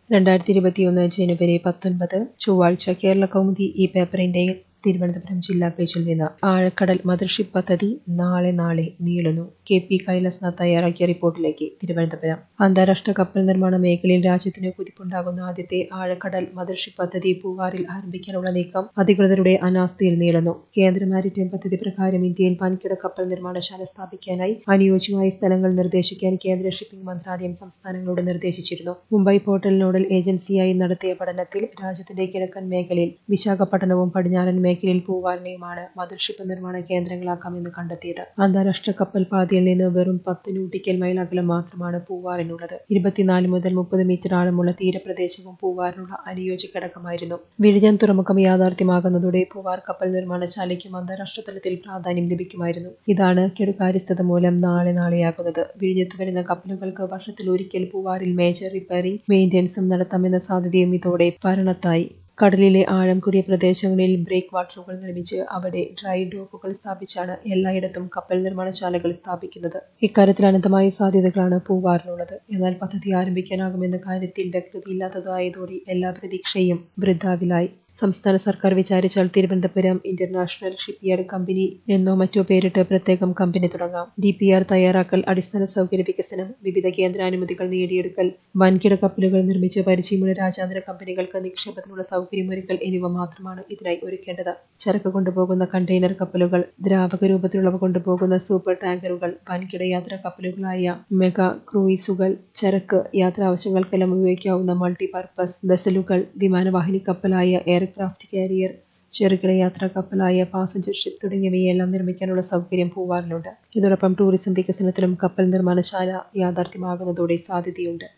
രണ്ടായിരത്തി ഇരുപത്തിയൊന്ന് ജനുവരി പത്തൊൻപത് ചൊവ്വാഴ്ച കേരള കൗമുദി ഈ പേപ്പറിന്റെ തിരുവനന്തപുരം ജില്ലാ പേജിൽ നിന്ന് ആഴക്കടൽ മദർഷിപ്പ് പദ്ധതി നാളെ നാളെ നീളുന്നു കെ പി കൈലാസ്നാഥ് തയ്യാറാക്കിയ റിപ്പോർട്ടിലേക്ക് തിരുവനന്തപുരം അന്താരാഷ്ട്ര കപ്പൽ നിർമ്മാണ മേഖലയിൽ രാജ്യത്തിന് കുതിപ്പുണ്ടാകുന്ന ആദ്യത്തെ ആഴക്കടൽ മദർഷിപ്പ് പദ്ധതി പൂവാറിൽ ആരംഭിക്കാനുള്ള നീക്കം അധികൃതരുടെ അനാസ്ഥയിൽ നീളുന്നു കേന്ദ്ര മാരിടൈം പദ്ധതി പ്രകാരം ഇന്ത്യയിൽ വൻകിട കപ്പൽ നിർമ്മാണശാല സ്ഥാപിക്കാനായി അനുയോജ്യമായ സ്ഥലങ്ങൾ നിർദ്ദേശിക്കാൻ കേന്ദ്ര ഷിപ്പിംഗ് മന്ത്രാലയം സംസ്ഥാനങ്ങളോട് നിർദ്ദേശിച്ചിരുന്നു മുംബൈ പോർട്ടൽ നോഡൽ ഏജൻസിയായി നടത്തിയ പഠനത്തിൽ രാജ്യത്തിന്റെ കിഴക്കൻ മേഖലയിൽ വിശാഖപട്ടണവും പടിഞ്ഞാറൻ മേഖലയിൽ പൂവാറിനെയുമാണ് മദർഷിപ്പ് നിർമ്മാണ കേന്ദ്രങ്ങളാക്കാമെന്ന് കണ്ടെത്തിയത് അന്താരാഷ്ട്ര കപ്പൽ പാതയിൽ നിന്ന് വെറും പത്ത് നൂട്ടിക്കൽ മൈൽ അകലം മാത്രമാണ് പൂവാറിനുള്ളത് ഇരുപത്തിനാല് മുതൽ മുപ്പത് മീറ്റർ ആഴമുള്ള തീരപ്രദേശവും പൂവാറിനുള്ള അനുയോജ്യ ഘടകമായിരുന്നു വിഴിഞ്ഞം തുറമുഖം യാഥാർത്ഥ്യമാകുന്നതോടെ പൂവാർ കപ്പൽ നിർമ്മാണശാലയ്ക്കും അന്താരാഷ്ട്ര തലത്തിൽ പ്രാധാന്യം ലഭിക്കുമായിരുന്നു ഇതാണ് കെടുകാര്യസ്ഥത മൂലം നാളെ നാളെയാകുന്നത് വിഴിഞ്ഞത്ത് വരുന്ന കപ്പലുകൾക്ക് വർഷത്തിൽ ഒരിക്കൽ പൂവാറിൽ മേജർ റിപ്പയറിംഗ് മെയിന്റനൻസും നടത്താമെന്ന സാധ്യതയും ഇതോടെ പരണത്തായി കടലിലെ ആഴം കൂടിയ പ്രദേശങ്ങളിൽ ബ്രേക്ക് വാട്ടറുകൾ നിർമ്മിച്ച് അവിടെ ഡ്രൈ ഡോക്കുകൾ സ്ഥാപിച്ചാണ് എല്ലായിടത്തും കപ്പൽ നിർമ്മാണശാലകൾ സ്ഥാപിക്കുന്നത് ഇക്കാര്യത്തിൽ അനന്തമായ സാധ്യതകളാണ് പൂവാറിനുള്ളത് എന്നാൽ പദ്ധതി ആരംഭിക്കാനാകുമെന്ന കാര്യത്തിൽ വ്യക്തതയില്ലാത്തതായതോടെ എല്ലാ പ്രതീക്ഷയും വൃദ്ധാവിലായി സംസ്ഥാന സർക്കാർ വിചാരിച്ചാൽ തിരുവനന്തപുരം ഇന്റർനാഷണൽ ഷിപ്പ്യാർഡ് കമ്പനി എന്നോ മറ്റോ പേരിട്ട് പ്രത്യേകം കമ്പനി തുടങ്ങാം ഡി പി ആർ തയ്യാറാക്കൽ അടിസ്ഥാന സൗകര്യ വികസനം വിവിധ കേന്ദ്രാനുമതികൾ നേടിയെടുക്കൽ വൻകിട കപ്പലുകൾ നിർമ്മിച്ച് പരിചയമുള്ള രാജ്യാന്തര കമ്പനികൾക്ക് നിക്ഷേപത്തിനുള്ള സൗകര്യമൊരുക്കൽ എന്നിവ മാത്രമാണ് ഇതിനായി ഒരുക്കേണ്ടത് ചരക്ക് കൊണ്ടുപോകുന്ന കണ്ടെയ്നർ കപ്പലുകൾ ദ്രാവക രൂപത്തിലുള്ളവ കൊണ്ടുപോകുന്ന സൂപ്പർ ടാങ്കറുകൾ വൻകിട യാത്രാ കപ്പലുകളായ മെഗാ ക്രൂയിസുകൾ ചരക്ക് യാത്രാവശ്യങ്ങൾക്കെല്ലാം ഉപയോഗിക്കാവുന്ന മൾട്ടിപർപ്പസ് വെസലുകൾ വിമാനവാഹിനി കപ്പലായ എയർക്രാഫ്റ്റ് കാരിയർ ചെറുകിട യാത്രാ കപ്പലായ പാസഞ്ചർ ഷിപ്പ് തുടങ്ങിയവയെല്ലാം നിർമ്മിക്കാനുള്ള സൗകര്യം പൂവാറിനുണ്ട് ഇതോടൊപ്പം ടൂറിസം വികസനത്തിലും കപ്പൽ നിർമ്മാണശാല യാഥാർത്ഥ്യമാകുന്നതോടെ സാധ്യതയുണ്ട്